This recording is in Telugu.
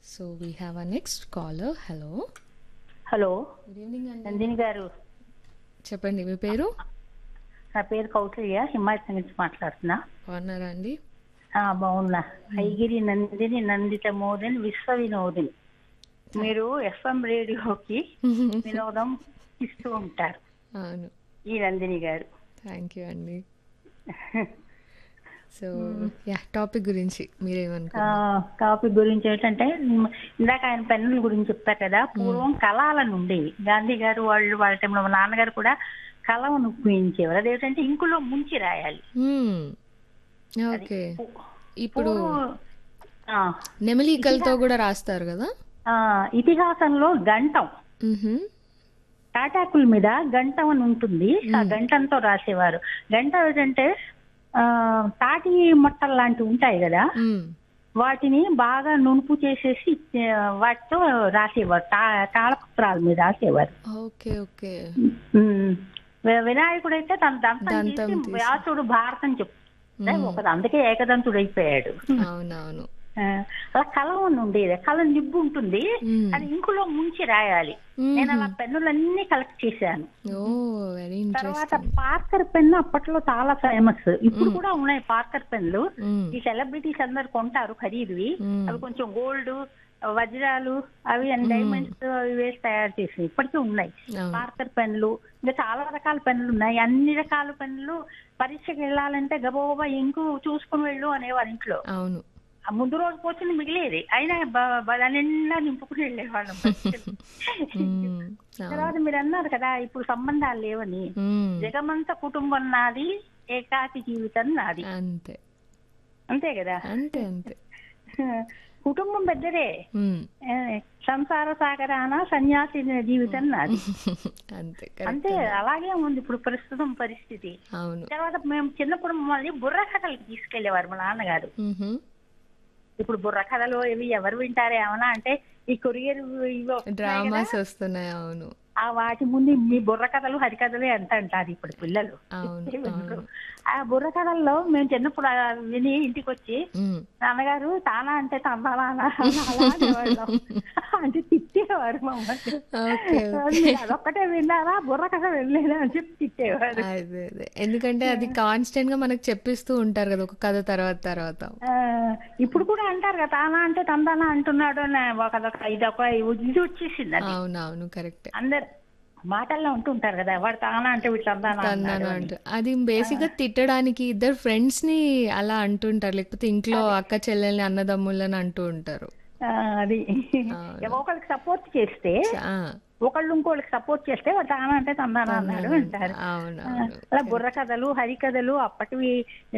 So we have a next caller hello hello good evening అండి నందిని గారు చెప్పండి మీ పేరు నా పేరు కౌసల్య హిమాయత్ నుంచి మాట్లాడుతున్నా బాగున్నారా అండి ఆ, బాగున్నా ఐగిరి నందిని నందిత మోదిని విశ్వ వినోదిని మీరు ఎఫ్ఎం రేడియోకి వినోదం ఇస్తూ ఉంటారు అవును ఈ నందిని గారు థ్యాంక్ యూ అండి సో యా టాపిక్ గురించి మీరేమనుకుంటారు టాపిక్ గురించి ఏంటంటే మ్, ఇందాక ఆయన పెన్నుల గురించి చెప్పారు కదా పూర్వం కళాలను ఉండేవి గాంధీ గారు వాళ్ళు వాళ్ళ టైంలో మా నాన్నగారు కూడా కళను ఉపయోగించేవారు అదేంటంటే ఇంకులో ముంచి రాయాలి ఓకే ఇప్పుడు పూర్వం, ఆ, నెమలికలతో కూడా రాస్తారు కదా ఆ, ఇతిహాసంలో గంటం మ్హూ. తాటాకుల మీద గంటం అని ఉంటుంది ఆ గంటంతో రాసేవారు గంట ఏంటంటే ఆ, తాటి మొట్టలు లాంటివి ఉంటాయి కదా మ్. వాటిని బాగా నునుపు చేసేసి ఆ, వాటితో రాసేవారు తా తాళపత్రాల మీద రాసేవారు ఓకే ఓకే ఉమ్. వి- వినాయకుడు అయితే తన దంతం దంతం తీసి తీసి. వ్యాసుడు భారతం చెప్తే ఒక అందుకే ఏకదంతుడు అయిపోయాడు అవునవును ఆ, అలా కలం ఉండేది కళ నిబ్బు ఉంటుంది మ్. అది ఇంకులో ముంచి రాయాలి మ్మ్. నేను అలా పెన్నులన్నీ కలెక్ట్ చేశాను ఓ వెరీ తర్వాత ఇంట్రెస్టింగ్ పార్కర్ పెన్ అప్పట్లో చాలా ఫేమస్ ఇప్పుడు కూడా ఉన్నాయి పార్కర్ పెన్లు మ్. ఈ సెలబ్రిటీస్ అందరు కొంటారు ఖరీదువి మ్మ్. అవి కొంచెం గోల్డ్ వజ్రాలు అవి అండ్ డైమండ్స్ అవి వేసి తయారు చేసి ఇప్పటికీ ఉన్నాయి అవును పార్కర్ పెన్లు ఇంకా చాలా రకాల పెన్లు ఉన్నాయి అన్ని రకాల పెన్లు పరీక్షకి వెళ్ళాలంటే గబోబా ఇంకు చూసుకుని వెళ్ళు అనేవారు ఇంట్లో అవును ఆ ముందు రోజు పోతుంది మిగిలేది అయినా బ- బ- నిండా నింపుకుని వెళ్ళేవాళ్ళం పరీక్షలు. మ్. తర్వాత మీరు అన్నారు కదా ఇప్పుడు సంబంధాలు లేవని మ్. జగమంత కుటుంబం నాది ఏకాకి జీవితం నాది అంతే అంతే కదా అంతే అంతే కుటుంబం పెద్దదే మ్. ఏ, సంసార సాగరాన సన్యాసి జీవితం నాది అంతే కరెక్ట్ అంతే అలాగే ఉంది ఇప్పుడు ప్రస్తుతం పరిస్థితి అవును తర్వాత మేము చిన్నప్పుడు మమ్మల్ని బుర్ర కథలకి తీసుకెళ్లేవారు మా నాన్నగారు మ్హూ. ఇప్పుడు బుర్ర కథలు ఇవి ఎవరు వింటారు ఏమన్నా అంటే ఈ కొరియర్ ఇవి వస్తున్నాయి కదా, డ్రామాస్ వస్తున్నాయి అవును ఆ వాటి ముందు మీ బుర్ర కథలు హరికథలే అంట అంటారు ఇప్పుడు పిల్లలు అవును అవును ఆ బుర్ర కథల్లో మేము చిన్నప్పుడు ఆ విని ఇంటికి వచ్చి మ్. నాన్నగారు తానా అంటే తందాలా అనేవాళ్ళం అంటే తిట్టేవారు మమ్మల్ని ఓకే మీరు అదొక్కటే విన్నారా బుర్ర కథ వెళ్ళలేదా అని చెప్పి తిట్టేవారు అదే అదే ఎందుకంటే అది కాన్స్టెంట్ గా మనకు చెప్పిస్తూ ఉంటారు కదా ఒక కథ తర్వాత తర్వాత ఆ, ఇప్పుడు కూడా అంటారు కదా తానా అంటే తందానా అంటున్నాడు అని ఒక అదొక ఇదొక ఇది వచ్చేసింది అది అవునవును కరెక్ట్ అందరు మాటల్లో ఉంటుంటారు కదా వాడు తానా అంటే వీళ్ళు తందానా తన్నాను అన్నాడు అని. అంటూ అది బేసిక్ గా తిట్టడానికి ఇద్దరు ఫ్రెండ్స్ ని అలా అంటుంటారు లేకపోతే ఇంట్లో అక్క చెల్లెల్ని అన్నదమ్ములని అంటూ ఉంటారు ఆ, అది అవును. ఒకళ్ళకి సపోర్ట్ చేస్తే ఆ, ఒకళ్ళు ఇంకోళ్ళకి సపోర్ట్ చేస్తే వాడు తానా అంటే తందానా అన్నాడు అంటారు అవును ఆ, అవును అలా బుర్ర కథలు హరికథలు అప్పటివి